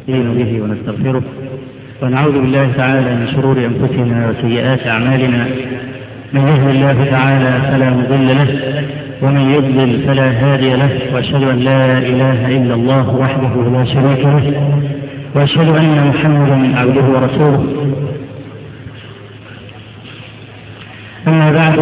نستعين به ونستغفره ونعوذ بالله تعالى من شرور أنفسنا وسيئات أعمالنا من يهد الله تعالى فلا مضل له ومن يضلل فلا هادي له وأشهد أن لا إله إلا الله وحده لا شريك له وأشهد أن محمدا عبده ورسوله أما بعد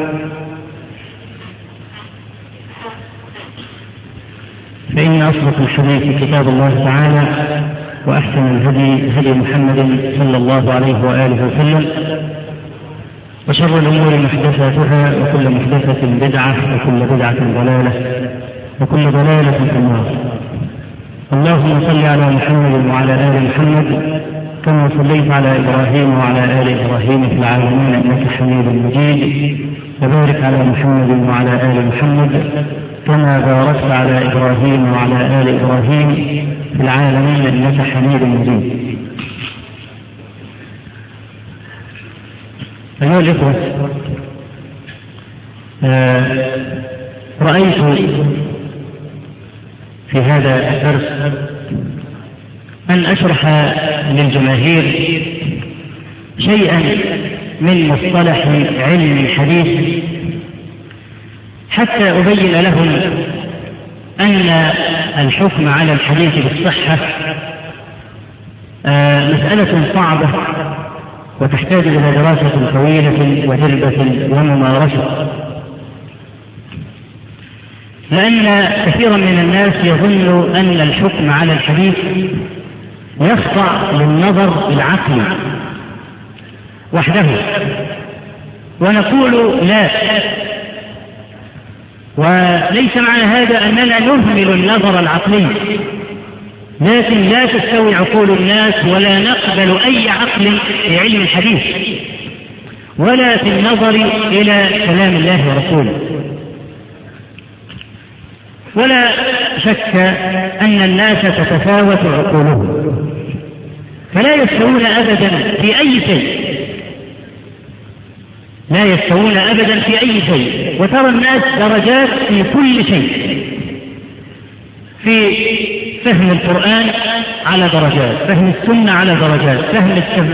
فإن أصدق الحديث كتاب الله تعالى وأحسن الهدي هدي محمد صلى الله عليه وآله وسلم وشر الأمور محدثاتها وكل محدثة بدعة وكل بدعة ضلالة وكل ضلالة في النار اللهم صل على محمد وعلى آل محمد كما صليت على إبراهيم وعلى آل إبراهيم في العالمين إنك حميد مجيد وبارك على محمد وعلى آل محمد كما باركت على إبراهيم وعلى آل إبراهيم في العالمين إنك حميد مجيد أيها الإخوة آه رأيت في هذا الدرس أن أشرح للجماهير شيئا من مصطلح علم الحديث حتى أبين لهم أن الحكم على الحديث بالصحة مسألة صعبة وتحتاج إلى دراسة طويلة وتربة وممارسة لأن كثيرا من الناس يظن أن الحكم على الحديث يخضع للنظر العقلي وحده ونقول لا وليس معنى هذا أننا نهمل النظر العقلي لكن لا تستوي عقول الناس ولا نقبل أي عقل في علم الحديث ولا في النظر إلى كلام الله ورسوله ولا شك أن الناس تتفاوت عقولهم فلا يستوون أبدا في أي شيء لا يستوون أبدا في أي شيء وترى الناس درجات في كل شيء في فهم القرآن على درجات فهم السنة على درجات فهم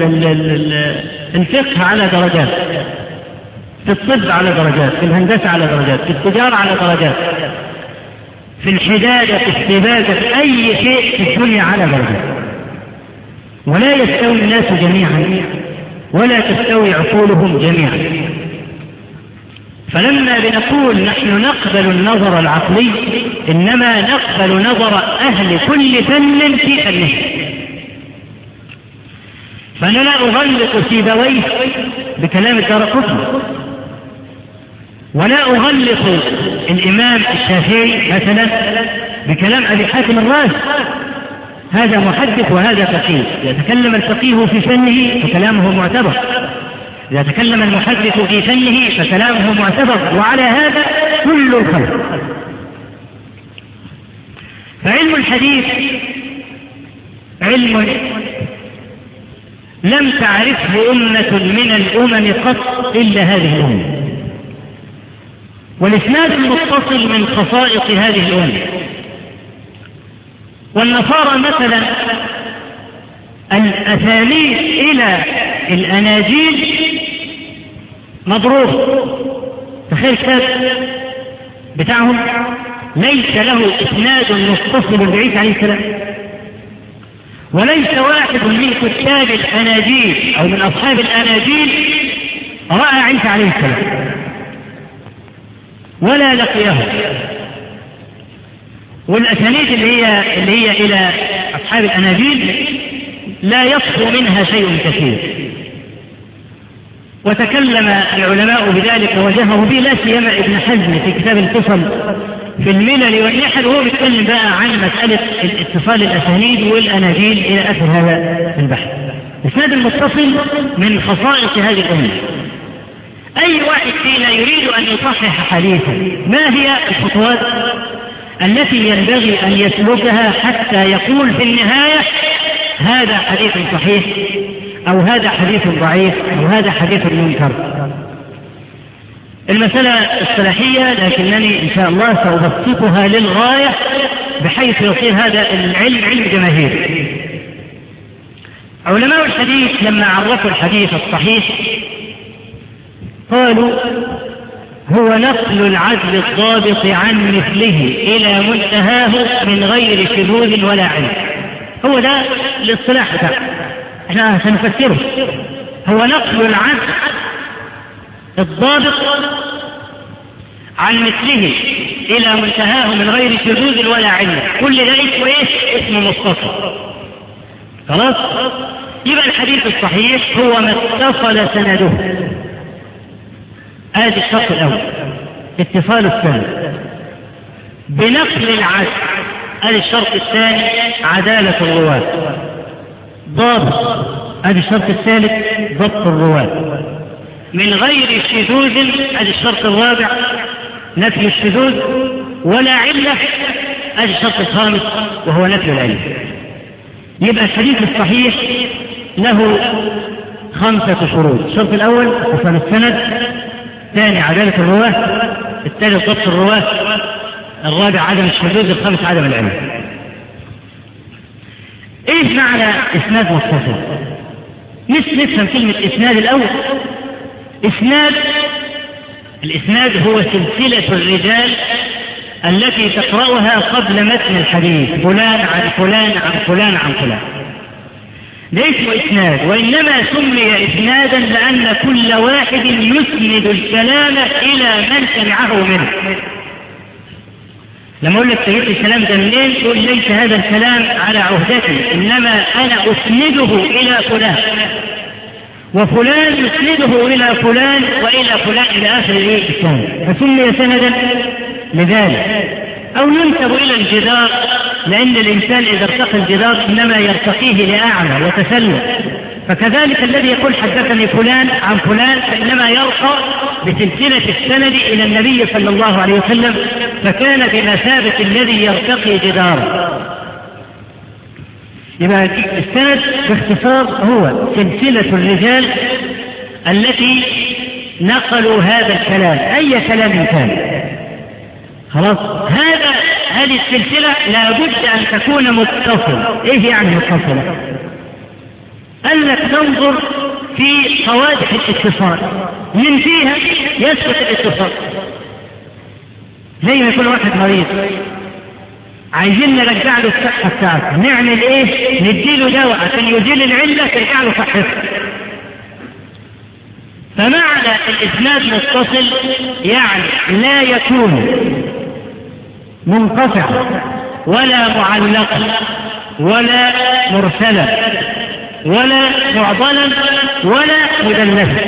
الفقه على درجات في الطب على درجات في الهندسة على درجات في التجارة على درجات في الحدادة في السباكة أي شيء في الدنيا على درجات ولا يستوي الناس جميعا ولا تستوي عقولهم جميعا فلما بنقول نحن نقبل النظر العقلي إنما نقبل نظر أهل كل فن في فنه فأنا لا أغلق سيبويه بكلام الدار قطب ولا أغلق الإمام الشافعي مثلا بكلام أبي حاتم الرازي هذا محدث وهذا فقيه يتكلم الفقيه في فنه فكلامه معتبر إذا تكلم المحدث في فنه فكلامه معتبر وعلى هذا كل الخلق فعلم الحديث علم لم تعرفه أمة من الأمم قط إلا هذه الأمة والإسناد المتصل من خصائص هذه الأمة والنصارى مثلا الأسانيد إلى الأناجيل مضروب تخيل كتاب بتاعهم ليس له إسناد متصل بعيسى عليه السلام وليس واحد من كتاب الأناجيل أو من أصحاب الأناجيل رأى عيسى عليه السلام ولا لقيه والأسانيد اللي هي اللي هي إلى أصحاب الأناجيل لا يصفو منها شيء كثير وتكلم العلماء بذلك وجهه به لا سيما ابن حزم في كتاب الفصل في الملل والنحل وهو بيتكلم بقى عن مسألة اتصال الأسانيد والأناجيل إلى آخر هذا البحث. الإسناد المتصل من خصائص هذه الأمة. أي واحد فينا يريد أن يصحح حديثا ما هي الخطوات التي ينبغي أن يسلكها حتى يقول في النهاية هذا حديث صحيح أو هذا حديث ضعيف أو هذا حديث منكر المسألة الصلاحية لكنني إن شاء الله سأبسطها للغاية بحيث يصير هذا العلم علم جماهيري علماء الحديث لما عرفوا الحديث الصحيح قالوا هو نقل العدل الضابط عن مثله إلى منتهاه من غير شذوذ ولا علم هو ده الاصطلاح بتاعه احنا سنفسره هو نقل العدل الضابط عن مثله إلى منتهاه من غير شذوذ ولا علم كل ده اسمه ايه؟ اسمه مختصر خلاص؟ يبقى الحديث الصحيح هو ما اتصل سنده هذا الشرط الأول اتصال السند بنقل العدل هذا الشرط الثاني عدالة الرواة ضابط هذا الشرط الثالث ضبط الرواة من غير شذوذ هذا الشرط الرابع نفي الشذوذ ولا علة هذا الشرط الخامس وهو نفي العلة يبقى الحديث الصحيح له خمسة شروط الشرط الأول اتصال السند الثاني عدالة الرواة الثالث ضبط الرواة الرابع عدم الشذوذ الخامس عدم العلم ايش معنى اسناد متصل نفهم كلمة اسناد الاول اسناد الاسناد هو سلسلة الرجال التي تقرأها قبل متن الحديث فلان عن فلان عن فلان عن فلان ليس إسناد وإنما سمي إسنادا لأن كل واحد يسند الكلام إلى من سمعه منه لما أقول لك سمعت الكلام ده منين تقول ليس هذا الكلام على عهدتي إنما أنا أسنده إلى فلان وفلان يسنده إلى فلان وإلى فلان إلى آخر الإسلام فسمي سندا لذلك أو ينسب إلى الجدار لأن الإنسان إذا ارتقى الجدار إنما يرتقيه لأعلى وتسلم فكذلك الذي يقول حدثني فلان عن فلان فإنما يرقى بسلسلة السند إلى النبي صلى الله عليه وسلم فكان بمثابة الذي يرتقي جداره يبقى السند باختصار هو سلسلة الرجال التي نقلوا هذا الكلام أي كلام كان خلاص هذا هذه السلسلة لابد أن تكون متصلة إيه يعني متصلة قال لك تنظر في قوادح الاتصال من فيها يثبت الاتصال زي ما يكون واحد مريض عايزين نرجع له الصحة بتاعته نعمل ايه نديله دواء عشان يزيل العلة ترجع له صحته فمعنى الاسناد متصل يعني لا يكون منقطع ولا معلقا ولا مرسلا ولا معضلا ولا مدلسا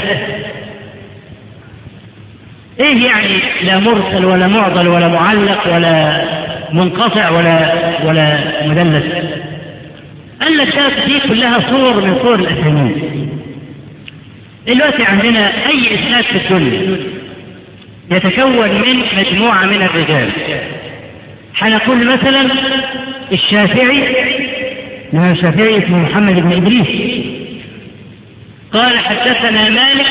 ايه يعني لا مرسل ولا معضل ولا معلق ولا منقطع ولا ولا مدلس قال لك دي كلها صور من صور الاسانيد دلوقتي عندنا اي اسناد في الدنيا يتكون من مجموعه من الرجال حنقول مثلا الشافعي ما الشافعي اسمه محمد بن إدريس قال حدثنا مالك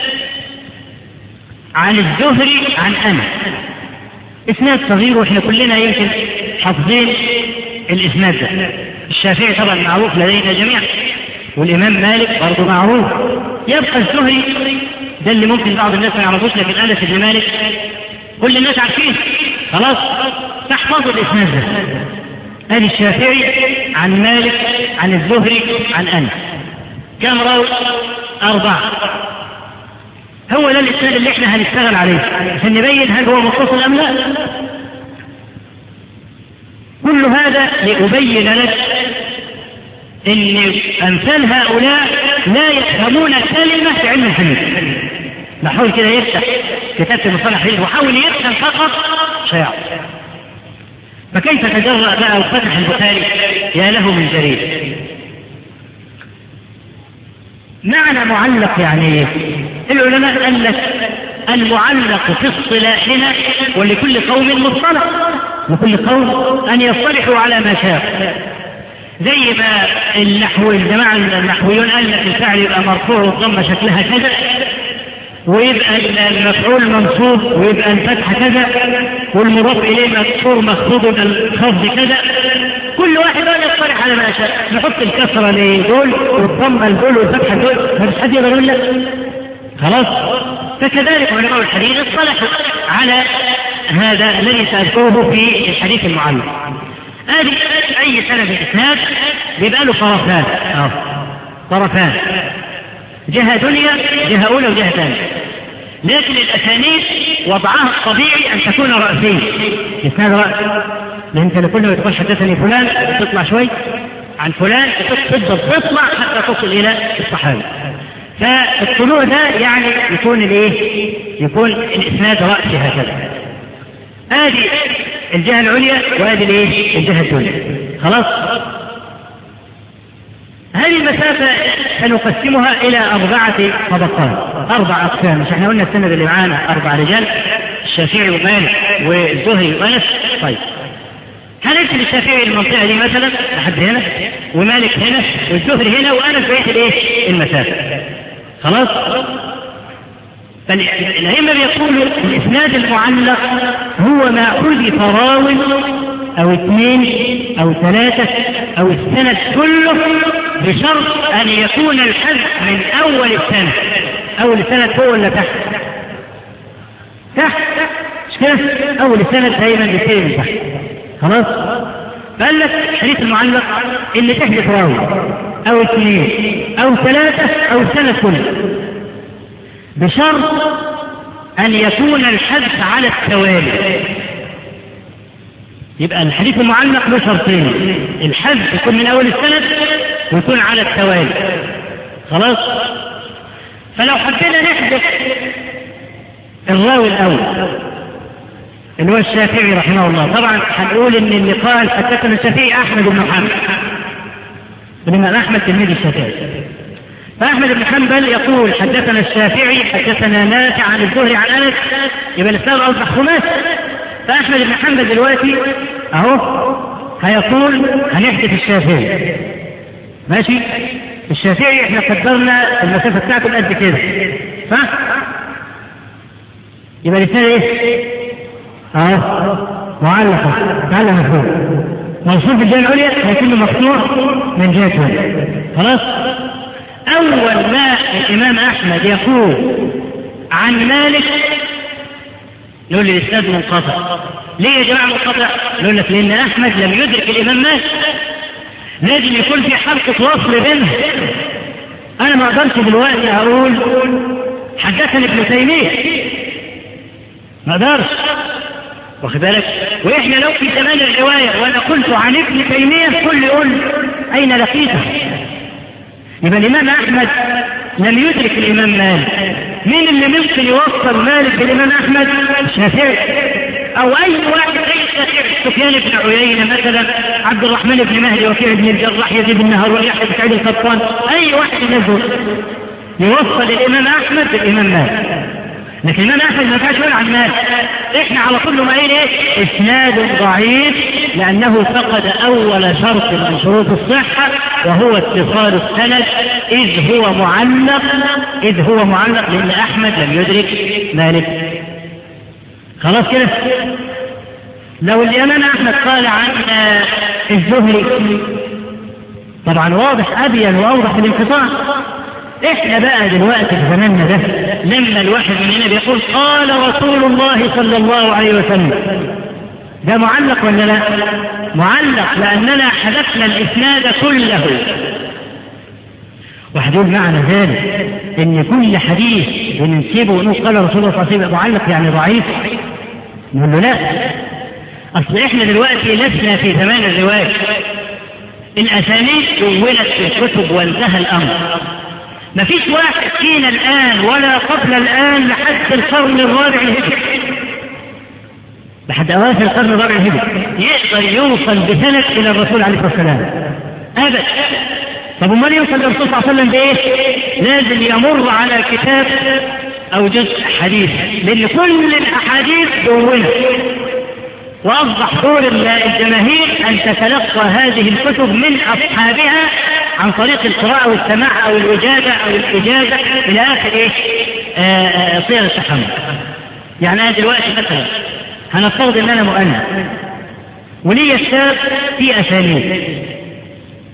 عن الزهري عن أنس إسناد صغير وإحنا كلنا يمكن حافظين الإسناد ده الشافعي طبعا معروف لدينا جميعا والإمام مالك برضه معروف يبقى الزهري ده اللي ممكن بعض الناس ما يعرفوش لكن أنس بن مالك كل الناس عارفين خلاص تحفظوا الإسناد ده هذه الشافعي عن مالك عن الزهري عن أنس كم راوي أربعة هو ده الإسناد اللي احنا هنشتغل عليه عشان نبين هل هو متصل أم لا كل هذا لأبين لك ان امثال هؤلاء لا يفهمون كلمة في علم الحديث نحاول كده يفتح كتاب المصطلح الحديث وحاول يفهم فقط شيء فكيف تجرأ بقى وفتح البخاري يا له من جريد معنى معلق يعني ايه العلماء قال لك المعلق في اصطلاحنا ولكل قوم مصطلح لكل قوم ان يصطلحوا على ما شاء زي ما النحو الجماعة النحويون قال لك الفعل يبقى مرفوع والضمة شكلها كذا ويبقى المفعول منصوب ويبقى الفتح كذا والمضاف اليه مكسور مخفوض الخفض كذا كل واحد بقى يصطلح على ما شاء نحط الكسرة لدول والضمة لدول والفتحة لدول ما فيش حد يقدر يقول لك خلاص فكذلك علماء الحديث اصطلحوا على هذا الذي سأذكره في الحديث المعلق هذه أي سند إسناد بيبقى له طرفان أه. طرفان جهة دنيا جهة أولى وجهة ثانية لكن الأسانيد وضعها الطبيعي أن تكون رأسية إسناد رأس لأن أنت لكل ما تقول حدثني فلان تطلع شوي عن فلان تفضل تطلع حتى تصل إلى الصحابي فالطلوع ده يعني يكون الايه؟ يكون الاسناد راسي هكذا. هذه الجهه العليا وهذه الايه؟ الجهه الدنيا. خلاص؟ هذه المسافة سنقسمها إلى أربعة طبقات أربع أقسام مش احنا قلنا السند اللي معانا أربع رجال الشافعي ومالك والزهري وأنس طيب هنمشي للشافعي المنطقة دي مثلا لحد هنا ومالك هنا والزهري هنا وأنس بقية الإيه؟ المسافة خلاص فالأئمة بيقولوا الإسناد المعلق هو ما حذف راو أو اثنين أو ثلاثة أو السند كله بشرط أن يكون الحذف من أول السند أول السند فوق ولا تحت؟ تحت مش كده؟ أول السند دايما بيبتدي من تحت خلاص؟ فقال لك الحديث المعلق اللي تحذف راوي أو اثنين أو ثلاثة أو السنة كله بشرط أن يكون الحذف على التوالي يبقى الحديث المعلق له شرطين الحذف يكون من أول السند ويكون على التوالي خلاص فلو حبينا نحذف الراوي الأول اللي هو الشافعي رحمه الله طبعا هنقول ان اللي قال حدثنا الشافعي احمد بن محمد الإمام أحمد تلميذ الشافعي فأحمد بن حنبل يقول حدثنا الشافعي حدثنا نافع عن الزهري عن أنس يبقى الإسلام أصبح خماس فأحمد بن حنبل دلوقتي أهو هيقول هنحدث الشافعي ماشي الشافعي احنا قدرنا المسافة بتاعته قد كده صح؟ يبقى الإسلام إيه؟ أهو معلقة تعالى مفهوم موصول في الجهة العليا لكنه مفتوح من جهة العليا خلاص أول ما الإمام أحمد يقول عن مالك نقول لي الإسناد منقطع ليه يا جماعة منقطع؟ نقول لك لأن أحمد لم يدرك الإمام مالك لازم يكون في حلقة وصل بينهم أنا ما أقدرش دلوقتي أقول حدثني ابن تيمية ما أقدرش واخد بالك واحنا لو في زمان الروايه وانا قلت عن ابن تيميه كل يقول اين لقيته يبقى الامام احمد لم يدرك الامام مالك مين اللي ممكن يوصل مالك بالامام احمد الشافعي او اي واحد زي الشافعي سفيان بن عيينه مثلا عبد الرحمن بن مهدي وكيع بن الجراح يزيد بن نهار يحيى بن سعيد القطان اي واحد ينزل يوصل الامام احمد بالامام مالك لكن الإمام أحمد ما كانش عن مال إحنا على طول ما إيه إسناد ضعيف لأنه فقد أول شرط من شروط الصحة وهو اتصال السند إذ هو معلق إذ هو معلق لأن أحمد لم يدرك مالك خلاص كده لو الإمام أحمد قال عن الزهري طبعا واضح أبين وأوضح الانقطاع احنا بقى دلوقتي في زماننا ده لما الواحد مننا بيقول قال رسول الله صلى الله عليه وسلم ده معلق ولا لا معلق لاننا حذفنا الاسناد كله واحد يقول معنى ذلك ان كل حديث بننسبه ونقول قال رسول الله صلى الله عليه وسلم معلق يعني ضعيف نقول له لا اصل احنا دلوقتي لسنا في زمان الروايه الاسانيد دونت في الكتب وانتهى الامر ما فيش واحد فينا الآن ولا قبل الآن لحد القرن الرابع الهجري لحد أواخر القرن الرابع الهجري يقدر يوصل بسند إلى الرسول عليه الصلاة والسلام أبدا طب امال يوصل للرسول صلى الله عليه وسلم بإيه؟ لازم يمر على كتاب أو جزء حديث لأن كل الأحاديث دونت وأصبح دور الجماهير أن تتلقى هذه الكتب من أصحابها عن طريق القراءة والسماع أو الإجابة أو الإجازة إلى آخر إيه؟ صيغ التحمل. يعني أنا دلوقتي مثلا هنفترض إن أنا مؤلف ولي الشاب في أساليب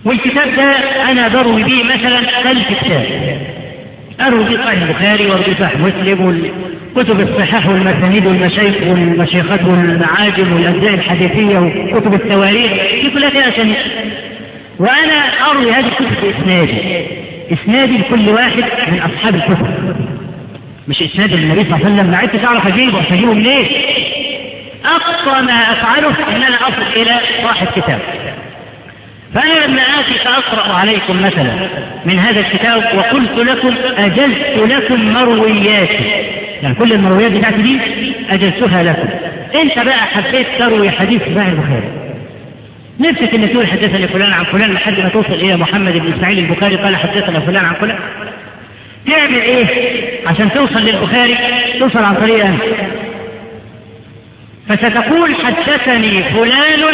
والكتاب ده أنا بروي به مثلا ألف كتاب أروي به صحيح البخاري وأروي صحيح مسلم والكتب الصحاح والمسانيد والمشايخ والمشيخات والمعاجم والأجزاء الحديثية وكتب التواريخ دي كلها فيها أسانيد وأنا أروي هذه الكتب بإسنادي إسنادي لكل واحد من أصحاب الكتب مش إسناد النبي صلى الله عليه وسلم ما عدتش أعرف أجيبه أجيبه منين أقصى ما أفعله أن أنا أصل إلى صاحب كتاب فأنا لما آتي سأقرأ عليكم مثلا من هذا الكتاب وقلت لكم أجزت لكم مروياتي يعني كل المرويات بتاعتي دي أجزتها لكم أنت بقى حبيت تروي حديث صحيح البخاري نفسك ان تقول حدثني فلان عن فلان لحد ما توصل الى محمد بن اسماعيل البخاري قال حدثنا فلان عن فلان تعمل ايه عشان توصل للبخاري توصل عن طريق انت فستقول حدثني فلان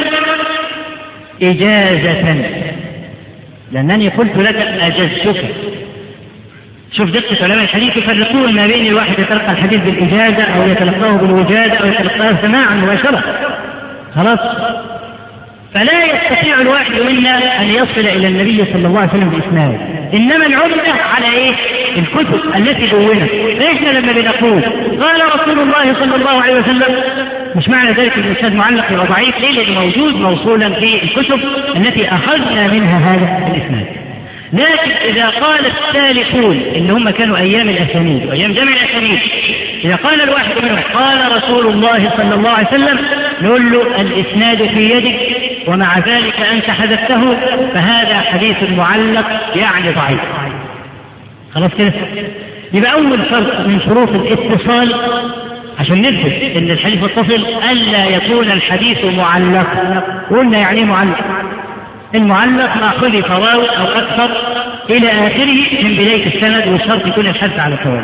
إجازة لأنني قلت لك أجزتك شوف دقة علماء الحديث يفرقون ما بين الواحد يتلقى الحديث بالإجازة أو يتلقاه بالوجادة أو يتلقاه سماعا مباشرة خلاص فلا يستطيع الواحد منا أن يصل إلى النبي صلى الله عليه وسلم بإسناد إنما العمدة على إيه؟ الكتب التي دونت فإحنا لما بنقول قال رسول الله صلى الله عليه وسلم مش معنى ذلك ان الإسناد معلق يبقى ضعيف ليه؟ لأنه موجود موصولا في الكتب التي أخذنا منها هذا الإسناد لكن إذا قال السالكون اللي هم كانوا أيام الأسانيد وأيام جمع الأسانيد إذا قال الواحد منهم قال رسول الله صلى الله عليه وسلم نقول له الإسناد في يدك ومع ذلك أنت حذفته فهذا حديث معلق يعني ضعيف خلاص كده يبقى أول شرط من شروط الاتصال عشان نثبت ان الحديث متصل الا يكون الحديث معلق قلنا يعني ايه معلق المعلق ما حذف واو او اكثر الى اخره من بدايه السند والشرط يكون الحذف على التوالي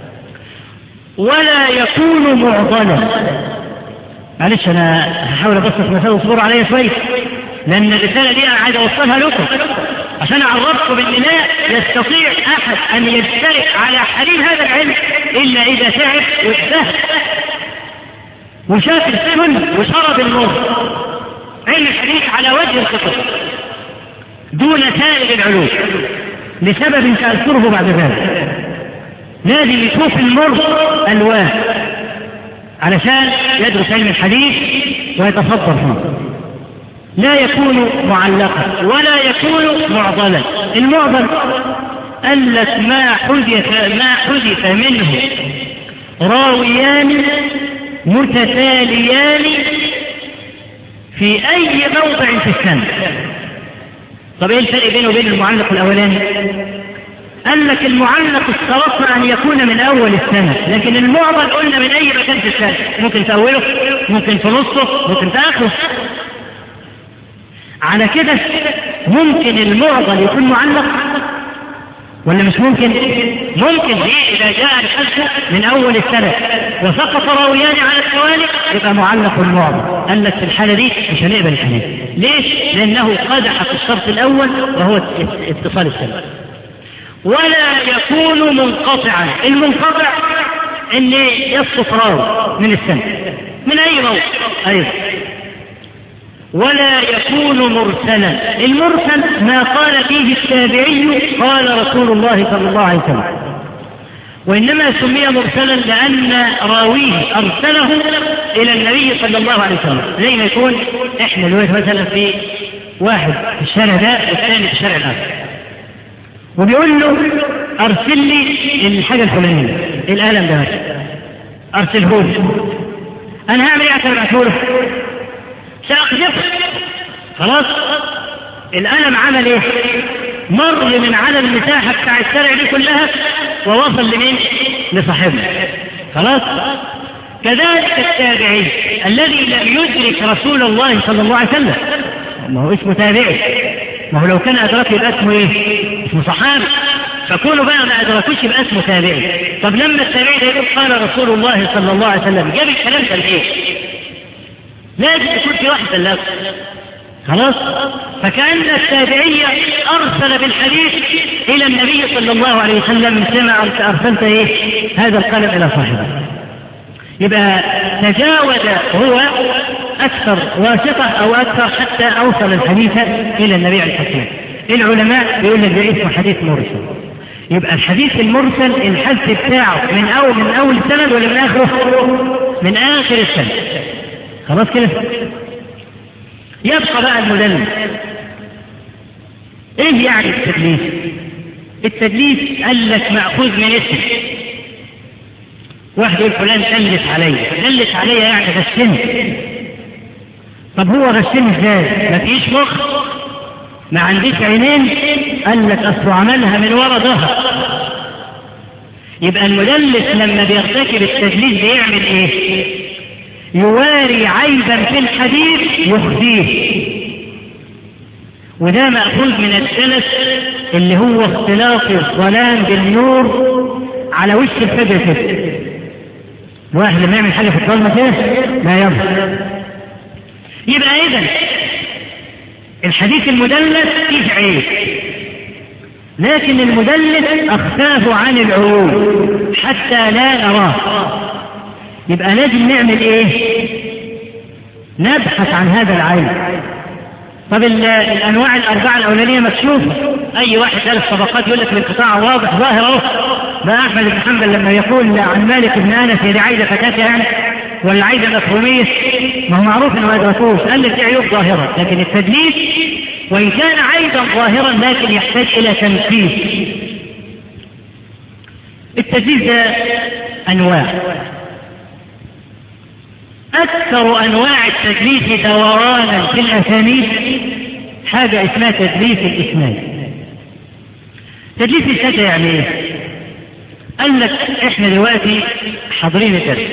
ولا يكون معضلا معلش انا هحاول ابسط المسألة واصبروا عليا شويه لان الرساله دي انا عايز اوصلها لكم عشان اعرفكم ان لا يستطيع احد ان يشترك على حليل هذا العلم الا اذا تعب واجتهد وشاف السمن وشرب الموت علم الحديث على وجه الخطر دون سائر العلوم لسبب سأذكره بعد ذلك لازم يشوف المر ألوان علشان يدرس علم الحديث ويتصدر فيه لا يكون معلقا ولا يكون معضلا المعضل قال لك ما حذف ما حذف منه راويان متتاليان في أي موضع في السنة طب ايه الفرق بينه وبين المعلق الأولاني قال لك المعلق اشترطنا أن يكون من أول السنة لكن المعضل قلنا من أي مكان في السنة ممكن في أوله ممكن في نصه ممكن في آخره على كده ممكن المعضل يكون معلق ولا مش ممكن ممكن ليه إذا جاء الحذف من أول السنة وسقط راويان على التوالي يبقى معلق المعضل قال لك في الحالة دي مش هنقبل الحديث ليش؟ لأنه قدح في الشرط الأول وهو اتصال السنة ولا يكون منقطعا المنقطع ان يسقط راوي من السنة من أي موضع أيضا ولا يكون مرسلا المرسل ما قال فيه التابعي قال رسول الله صلى الله عليه وسلم وإنما سمي مرسلا لأن راويه أرسله إلى النبي صلى الله عليه وسلم زي ما يكون إحنا دلوقتي مثلا في واحد في الشارع ده والثاني في الشارع الآخر وبيقول له أرسل لي الحاجة الفلانية القلم ده أرسله لي أنا هعمل إيه عشان أبعته له؟ سأقذفه خلاص القلم عمل ايه مر من على المساحة بتاع الشارع دي كلها ووصل لمين لصاحبنا خلاص كذلك التابعي الذي لم يدرك رسول الله صلى الله عليه وسلم ما هو اسمه تابعي ما هو لو كان أدركه يبقى اسمه ايه اسمه صحابي فكونوا بقى ما أدركوش يبقى اسمه تابعي طب لما التابعي ده يقول قال رسول الله صلى الله عليه وسلم جاب الكلام ده لإيه لازم يكون في واحد بلغ خلاص فكأن التابعية أرسل بالحديث إلى النبي صلى الله عليه وسلم سمع أنت أرسلت إيه هذا القلم إلى صاحبه يبقى تجاوز هو أكثر واسطة أو أكثر حتى أوصل الحديث إلى النبي عليه الصلاة والسلام العلماء بيقول لك ده اسمه حديث مرسل يبقى الحديث المرسل الحذف بتاعه من اول من اول السند ولا من اخره؟ من اخر السند خلاص كده يبقى بقى المدلس ايه يعني التدليس التدليس قال لك مأخوذ من اسم واحد يقول فلان دلس عليا دلس عليا يعني غشني طب هو غشني ازاي ما فيش مخ ما عنديش عينين قال لك اصله عملها من ورا ظهر يبقى المدلس لما بيرتكب التدليس بيعمل ايه يواري عيبا في الحديث يخفيه وده مأخوذ من الدنس اللي هو اختلاط الظلام بالنور على وش الفجر كده واحد لما يعمل حاجة في الظلمة كده لا يظهر يبقى إذا الحديث المدلس فيه عيب لكن المدلس أخفاه عن العيوب حتى لا نراه يبقى لازم نعمل ايه نبحث عن هذا العيب طب الانواع الاربعه الاولانيه مكشوفه اي واحد ثلاث طبقات يقول لك الانقطاع واضح ظاهر اهو ده احمد بن حنبل لما يقول عن مالك بن انس هي دي عايده فتاه يعني ولا عايده مفهوميه ما هو معروف انه ما يدركوش قال لك دي عيوب ظاهره لكن التدليس وان كان عيبا ظاهرا لكن يحتاج الى تنفيذ التدليس ده انواع أكثر أنواع التدليس دورانا في الأسانيد حاجة اسمها تدليس الإسناد تدليس الإسناد يعني إيه؟ قال لك إحنا دلوقتي حاضرين الدرس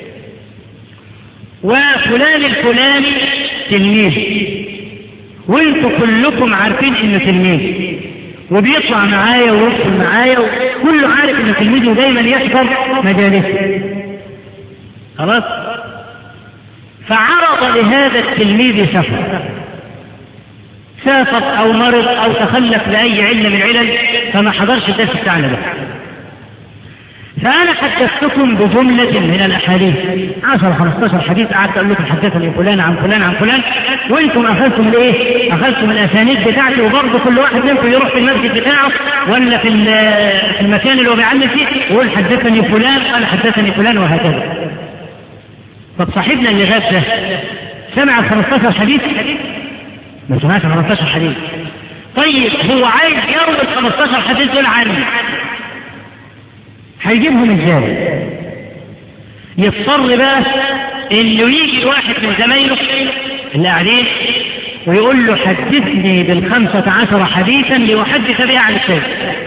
وفلان الفلاني تلميذ وانتوا كلكم عارفين انه تلميذ وبيطلع معايا ويدخل معايا وكله عارف انه تلميذ ودايما يحضر مجالسه خلاص فعرض لهذا التلميذ سفر سافر او مرض او تخلف لاي علة من العلل فما حضرش الدرس بتاعنا ده فأنا حدثتكم بجملة من الأحاديث 10 15 حديث قعدت أقول لكم حدثني فلان عن فلان عن فلان وأنتم أخذتم الإيه؟ أخذتم الأسانيد بتاعتي وبرضه كل واحد منكم يروح في المسجد بتاعه ولا في في المكان اللي هو بيعلم فيه ويقول حدثني فلان قال حدثني فلان وهكذا طب صاحبنا اللي غاب ده سمع ال 15 حديث ما سمعش 15 حديث طيب هو عايز يروي ال 15 حديث دول عني هيجيبهم ازاي يضطر بقى انه يجي واحد من زمايله اللي قاعدين ويقول له حدثني بالخمسة عشر حديثا لأحدث بها عن الشيخ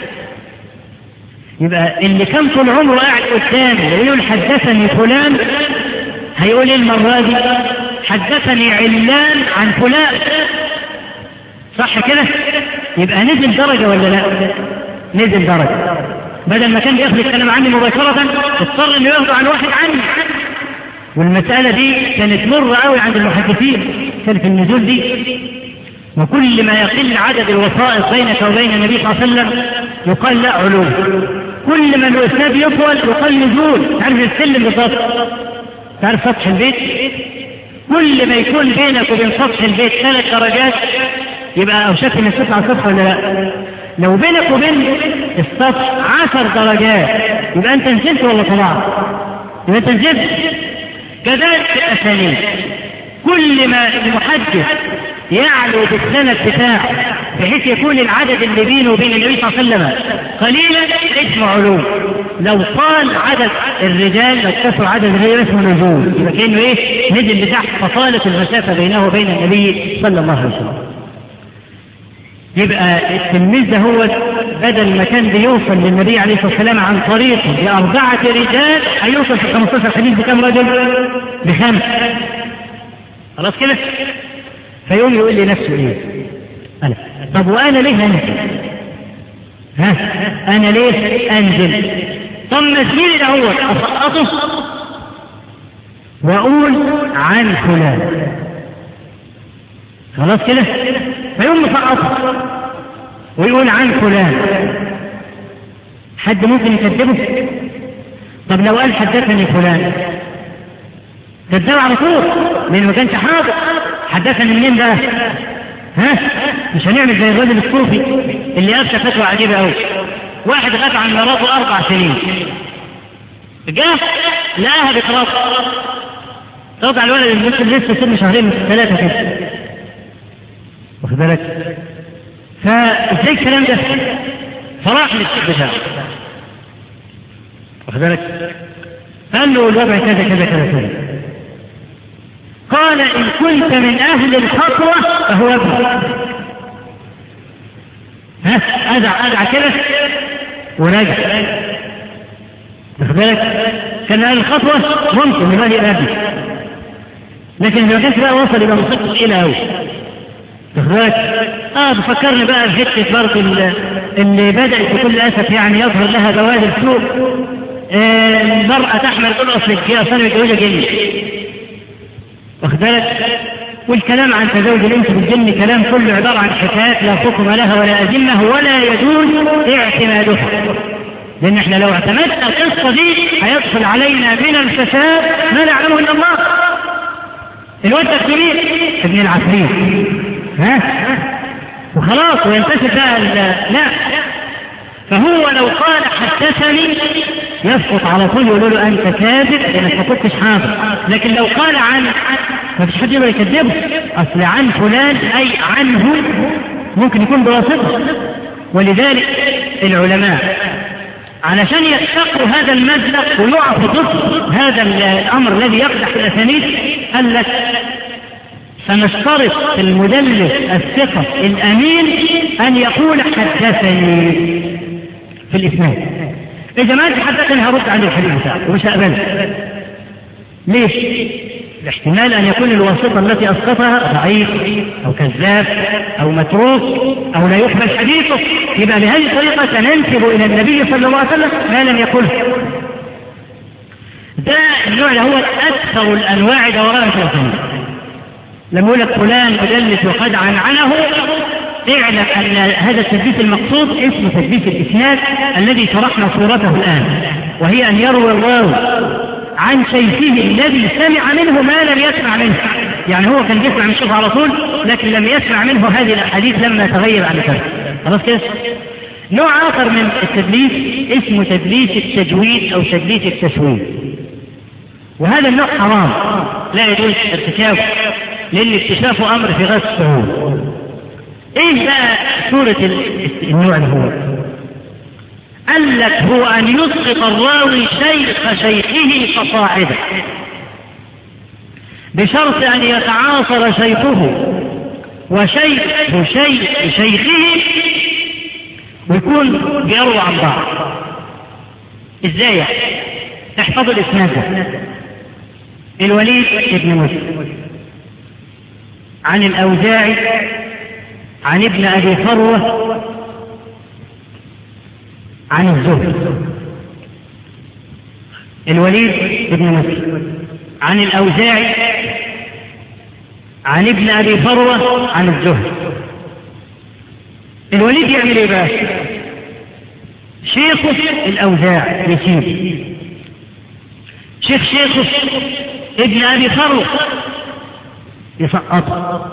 يبقى اللي كان طول عمره قاعد قدامي ويقول حدثني فلان هيقول ايه المرة دي حدثني علان عن فلان صح كده يبقى نزل درجة ولا لا نزل درجة بدل ما كان بياخد الكلام عني مباشرة اضطر انه ياخده عن واحد عني والمسألة دي كانت مرة قوي عند المحدثين كانت النزول دي وكل ما يقل عدد الوسائط بينك وبين النبي صلى الله عليه وسلم يقال لا علو كل ما الاسناد يطول يقال نزول تعرف السلم بالضبط تعرف سطح البيت كل ما يكون بينك وبين سطح البيت ثلاث درجات يبقى اوشك من تطلع سطح ولا لا لو بينك وبين السطح عشر درجات يبقى انت نزلت ولا طلعت يبقى انت نزلت كذلك في الاسانيد كل ما المحدث يعلو بالسند بتاعه بحيث يكون العدد اللي بينه وبين النبي صلى الله عليه وسلم قليلا اسمه علو لو طال عدد الرجال لو كثر عدد الرجال اسمه نزول يبقى كانه ايه نزل لتحت فطالت المسافه بينه وبين النبي صلى الله عليه وسلم يبقى التلميذ ده هو بدل ما كان بيوصل للنبي عليه الصلاه والسلام عن طريقه بأربعة رجال هيوصل في 15 حديث بكم رجل؟ بخمس خلاص كده؟ فيقوم يقول لي نفسه ايه؟ أنا طب وأنا ليه أنزل؟ ها؟ أنا ليه أنزل؟ طب ما زميلي ده هو أسقطه وأقول عن فلان خلاص كده؟ فيقوم مسقطه ويقول عن فلان حد ممكن يكذبه؟ طب لو قال حدثني فلان كذبه على طول لأنه ما كانش حاضر حدثني منين بقى؟ ها مش هنعمل زي الراجل الصوفي اللي افتى فتوى عجيبه قوي واحد غاب عن مراته اربع سنين جاء لقاها بتراب رضع الولد المسلم لسه سن شهرين ثلاثه كده واخد بالك فازاي الكلام ده فراح للشيخ بتاعه واخد بالك قال له الوضع كذا كذا كذا كذا قال إن كنت من أهل الخطوة فهو ابنك ها أدع أدع كده ورجع واخد بالك كان أهل الخطوة ممكن يبقى لي أبي لكن إذا كانت بقى وصل يبقى مصدق إلى أوي واخد بالك اه بفكرني بقى بحته برضه اللي بدات بكل اسف يعني يظهر لها بوادر سوء آه المراه تحمل تقول اصل اصل متجوزه جني واخد بالك والكلام عن تزوج الانس بالجن كلام كله عباره عن حكايات لا حكم لها ولا ادله ولا يجوز اعتمادها لان احنا لو اعتمدنا القصه دي هيدخل علينا من الفساد ما نعلمه الا الله الواد الكبير ابن العفريت ها وخلاص وينتشر بقى لا فهو لو قال حدثني يسقط على طول يقولوا له انت كاذب لانك ما كنتش حاضر لكن لو قال عن ما فيش حد يقدر يكذبه اصل عن فلان اي عنه ممكن يكون بواسطه ولذلك العلماء علشان يتقوا هذا المزلق ويقفوا ضد هذا الامر الذي يقدح في الاسانيد قال لك فنشترط في المدلس الثقة الأمين أن يقول حدثني في الإسناد إذا ما أنت حدثني هرد عن الحديث بتاعه ومش هقبله ليش؟ الاحتمال أن يكون الواسطة التي أسقطها ضعيف أو كذاب أو متروك أو لا يقبل حديثه يبقى بهذه الطريقة سننسب إلى النبي صلى الله عليه وسلم ما لم يقله ده النوع اللي هو أكثر الأنواع دوران في الفن لما يقول لك فلان مدلس وقد عنعنه اعلم ان هذا التدليس المقصود اسمه تدليس الاسناد الذي شرحنا صورته الان وهي ان يروي الراوي عن شيخه الذي سمع منه ما لم يسمع منه يعني هو كان يسمع من الشيخ على طول لكن لم يسمع منه هذه الاحاديث لما تغير عن كذا خلاص كده نوع اخر من التدليس اسمه تدليس التجويد او تدليس التسويد وهذا النوع حرام لا يجوز ارتكابه لان اكتشافه امر في غايه الصعوبه ايه بقى صورة النوع اللي هو قال لك هو ان يسقط الراوي شيخ شيخه فصاعدا بشرط ان يتعاصر شيخه وشيخ شيخ شيخه ويكون بيروى عن بعض ازاي يعني احفظوا الاسناد ده الوليد ابن مسلم عن الاوزاعي عن ابن أبي فروة عن الزهد الوليد بن مسلم عن الأوزاعي عن ابن أبي فروة عن الزهد الوليد يعمل ايه بقى شيخه الأوزاع يسيب شيخ شيخه ابن أبي فروة يسقطه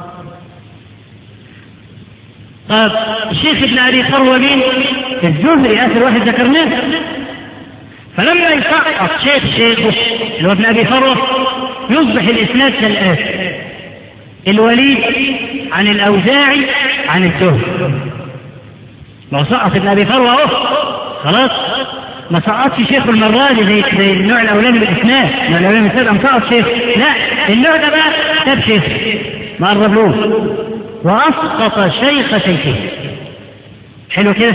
طب الشيخ ابن ابي فروه مين؟ الزهري اخر واحد ذكرناه فلما يسقط شيخ شيخه اللي هو ابن ابي فروه يصبح الاسناد كالاتي الوليد عن الاوزاعي عن الزهري ما هو سقط ابن ابي فروه اهو خلاص ما سقطش شيخ المرة دي زي زي النوع الاولاني من الاسناد النوع الاولاني من الاسناد مسقط شيخ لا النوع ده بقى ساب شيخ ما قربلوش وأسقط شيخ شيخه حلو كده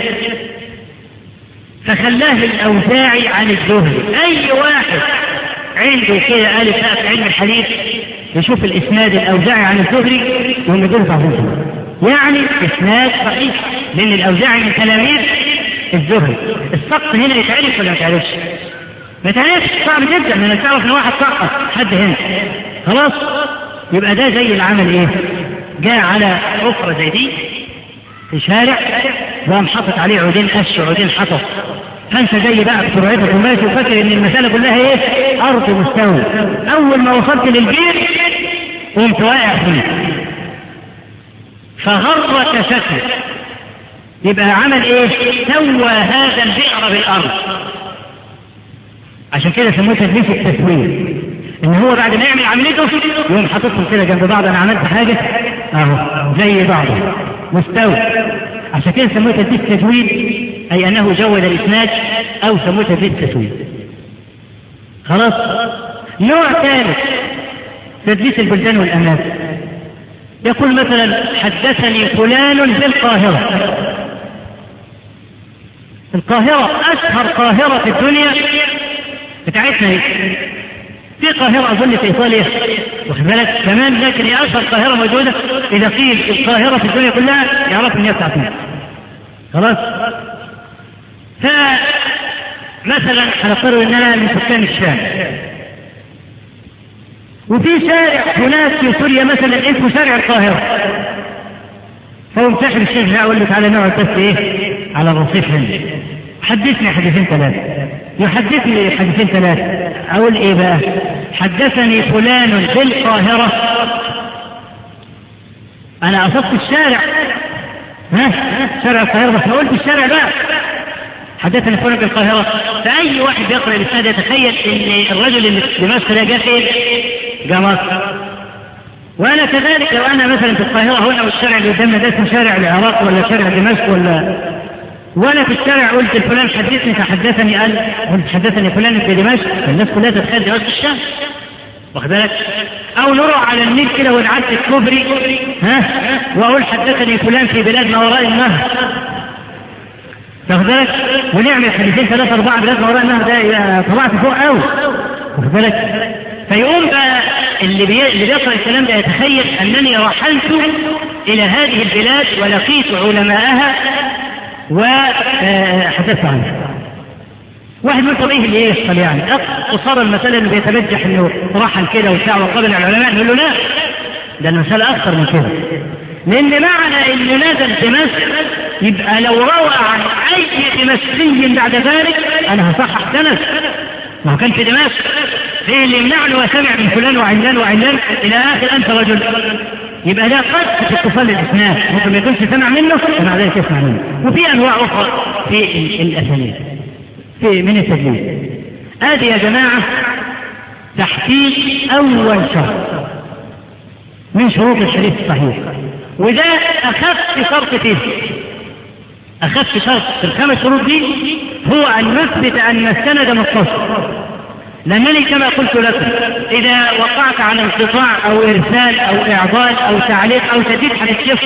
فخلاه الأوزاعي عن الزهري أي واحد عنده كده ألف في علم الحديث يشوف الإسناد الأوزاعي عن الزهري وهم دول صحيح يعني إسناد صحيح لأن الأوزاعي من تلاميذ الزهري السقط هنا يتعرف ولا ما يتعرفش؟ ما يتعرفش صعب جدا لأنك تعرف إن واحد سقط حد هنا خلاص يبقى ده زي العمل إيه؟ جاء على حفرة زي دي في شارع وقام حاطط عليه عودين قش وعودين حطب فانت جاي بقى بسرعتك وماشي وفاكر ان المسألة كلها ايه ارض مستوى اول ما وصلت للبير قمت واقع فيه فغرك شكله يبقى عمل ايه سوى هذا البئر بالارض عشان كده سموه تدليس التسوير ان هو بعد ما يعمل عمليته يقوم حاططهم كده جنب بعض انا عملت حاجه اهو زي بعض مستوى عشان كده سموه تدليس تجويد اي انه جود الاسناد او سموه تدليس تسويد خلاص نوع ثالث تدليس البلدان والاماكن يقول مثلا حدثني فلان في القاهرة القاهرة أشهر قاهرة في الدنيا بتاعتنا هي في قاهرة أظن في إيطاليا واخد بالك كمان لكن هي أشهر قاهرة موجودة إذا قيل القاهرة في الدنيا كلها يعرف إن هي بتاعتنا خلاص فمثلا هنفترض إن أنا من سكان الشام وفي شارع هناك في سوريا مثلا اسمه شارع القاهرة فيقوم ساحب الشيخ ده اقول له تعالى نقعد بس ايه على الرصيف هنا حدثني حديثين ثلاثة يحدثني حديثين ثلاثة اقول ايه بقى حدثني فلان في القاهرة انا قصدت الشارع ها شارع القاهرة بس ما قلت الشارع بقى حدثني فلان في القاهرة فأي واحد يقرأ الإسناد يتخيل إن الرجل اللي في دمشق ده جه فين؟ جه مصر وأنا كذلك لو أنا مثلا في القاهرة هنا والشارع اللي قدامنا ده اسمه شارع العراق ولا شارع دمشق ولا وأنا في الشارع قلت لفلان حدثني فحدثني قال قلت حدثني فلان في دمشق الناس كلها تتخيل دمشق الشام واخد بالك او نروح على النيل كده ونعدي الكوبري ها واقول حدثني فلان في بلاد ما وراء النهر واخد بالك ونعمل حديثين ثلاثة أربعة بلاد ما وراء النهر ده طلعت فوق قوي واخد بالك فيقوم بقى اللي بي... اللي بيقرأ الكلام ده يتخيل أنني رحلت إلى هذه البلاد ولقيت علماءها وحدثت عنها واحد من طب ايه اللي يحصل يعني قصار المسألة انه بيتبجح انه رحل كده وبتاع وقابل العلماء نقول له لا ده المسألة أكثر من كده لأن معنى إنه نزل دمشق يبقى لو روى عن أي دمشقي بعد ذلك أنا هصحح سند ما هو كان في دمشق ايه اللي يمنعني وسمع من فلان وعلان وعلان إلى آخر أنت رجل يبقى ده قد في اتصال الإسناد ممكن ما يكونش سمع منه ومع ذلك يسمع منه وفي أنواع أخرى في الأسانيد في من التدليس هذه يا جماعة تحقيق أول شرط من شروط الحديث الصحيح وده أخف شرط فيه أخف شرط في الخمس شروط دي هو أن نثبت أن السند متصل لأنني كما قلت لكم إذا وقعت على انقطاع أو إرسال أو إعضال أو تعليق أو تديد هتكشف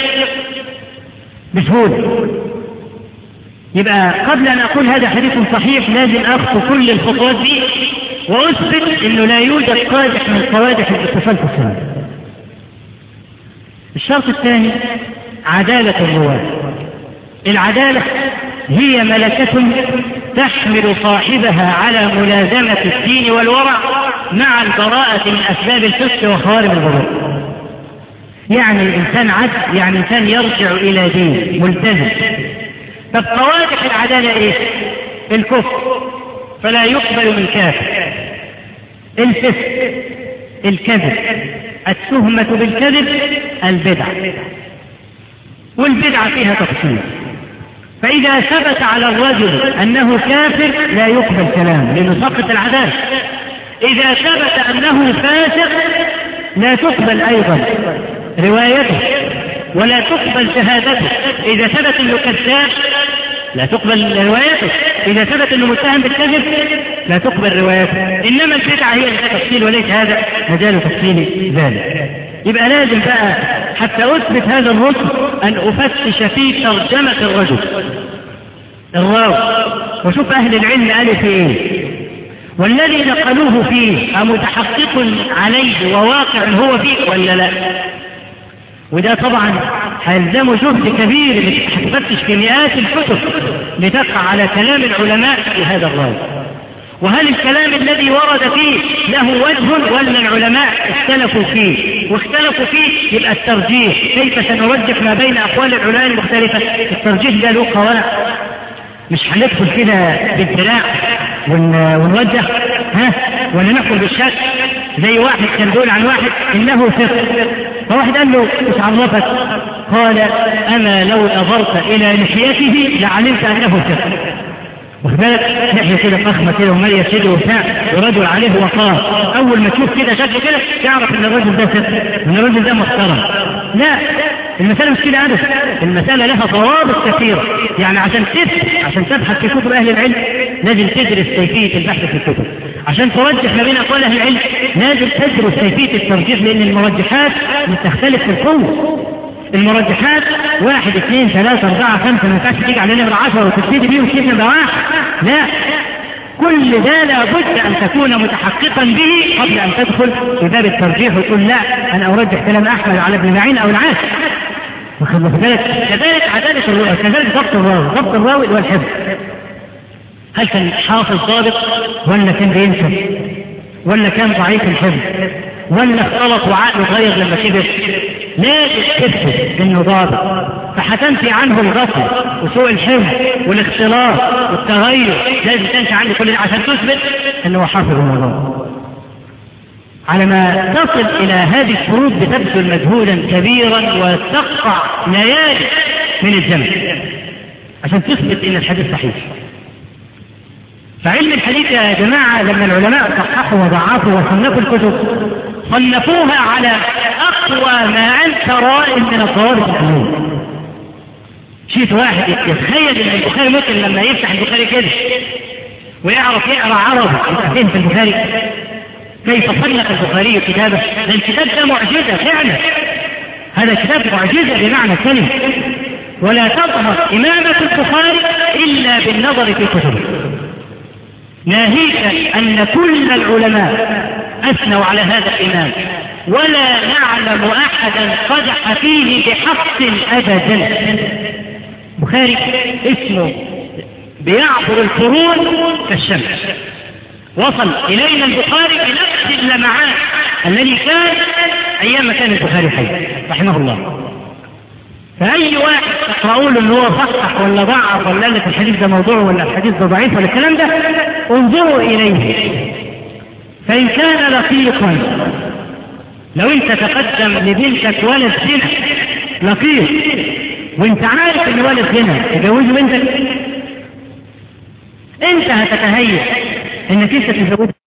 بسهولة يبقى قبل أن أقول هذا حديث صحيح لازم أخطو كل الخطوات دي وأثبت أنه لا يوجد قادح من قوادح الاتصال في السند الشرط الثاني عدالة الرواة العدالة هي ملكة تحمل صاحبها على ملازمة الدين والورع مع البراءة من أسباب الفسق وخوارم الغرور يعني الإنسان عدل يعني إنسان يرجع إلى دين ملتزم طب قوادح العدالة إيه؟ الكفر فلا يقبل من كافر الفسق الكذب التهمة بالكذب البدعة والبدعة فيها تفصيل فإذا ثبت على الرجل أنه كافر لا يقبل كلامه لأنه سقط العدالة إذا ثبت أنه فاسق لا تقبل أيضا روايته ولا تقبل شهادته إذا ثبت أنه كذاب لا تقبل روايته إذا ثبت أنه متهم بالكذب لا تقبل روايته إنما البدعة هي لها تفصيل وليس هذا مجال تفصيل ذلك يبقى لازم بقى حتى أثبت هذا الركن أن أفتش في ترجمة الرجل الراوي وشوف أهل العلم قالوا في إيه والذي نقلوه فيه أمتحقق عليه وواقع هو فيه ولا لا وده طبعا هيلزمه جهد كبير هتفتش في مئات الكتب لتقع على كلام العلماء في هذا الراوي وهل الكلام الذي ورد فيه له وجه ولا العلماء اختلفوا فيه واختلفوا فيه يبقى الترجيح كيف سنرجح ما بين أقوال العلماء المختلفة الترجيح ده له قواعد مش هندخل كده بالدراع ون... ونوجه ها ولا ندخل بالشك زي واحد كان بيقول عن واحد انه ثقة فواحد قال له مش عرفك قال أما لو نظرت إلى لحيته لعلمت أنه كذب واخد بالك لحية كده فخمة كده ومالية كده وبتاع ورجل عليه وقار أول ما تشوف كده شكله كده تعرف إن الرجل ده ست إن الرجل ده محترم لا المسألة مش كده أبدا المسألة لها ضوابط كثيرة يعني عشان تبحث عشان تبحث في كتب أهل العلم لازم تدرس كيفية البحث في الكتب عشان ترجح ما بين أقوال أهل العلم لازم تدرس كيفية الترجيح لأن المرجحات بتختلف في القوة المرجحات واحد اثنين ثلاثة أربعة خمسة ما ينفعش تيجي على نمرة عشرة وتبتدي بيه وتجيب نمرة واحد لا كل ده لابد أن تكون متحققا به قبل أن تدخل في باب الترجيح وتقول لا أنا أرجح كلام أحمد على ابن معين أو العاش واخد بالك كذلك عدالة الرواية كذلك ضبط الراوي ضبط الراوي والحفظ هل كان حافظ ضابط ولا كان بينسى ولا كان ضعيف الحفظ ولا اختلط وعقله اتغير لما كبر لازم تثبت انه ضابط فهتنفي عنه الغفل وسوء الحفظ والاختلاط والتغير لازم تنفي عنه كل ده عشان تثبت انه حافظ الموضوع على ما تصل الى هذه الشروط بتبذل مجهودا كبيرا وتقطع ليالي من الزمن عشان تثبت ان الحديث صحيح فعلم الحديث يا جماعة لما العلماء صححوا وضعفوا وصنفوا الكتب صنفوها على أقوى ما أنت رائد من الضوابط العلوم شيت واحد يتخيل ان البخاري ممكن لما يفتح البخاري كده ويعرف يقرا عربي انت فهمت البخاري كيف صنف البخاري كتابه ده الكتاب ده معجزه فعلا هذا كتاب معجزه بمعنى الكلمه ولا تظهر إمامة البخاري إلا بالنظر في كتبه ناهيك أن كل العلماء أثنوا على هذا الإمام ولا نعلم أحدا قدح فيه بحق أبدا بخاري اسمه بيعبر القرون كالشمس وصل إلينا البخاري بنفس اللمعان الذي كان أيام كان البخاري حي رحمه الله فأي واحد تقرأوا له إن هو صحح ولا ضعف ولا قال لك الحديث ده موضوع ولا الحديث ده ضعيف ولا الكلام ده انظروا إليه فإن كان لقيقا لو أنت تقدم لبنتك ولد زنا لقيق وأنت عارف إن ولد زنا تجوزه بنتك أنت هتتهيأ إنك أنت تتزوجه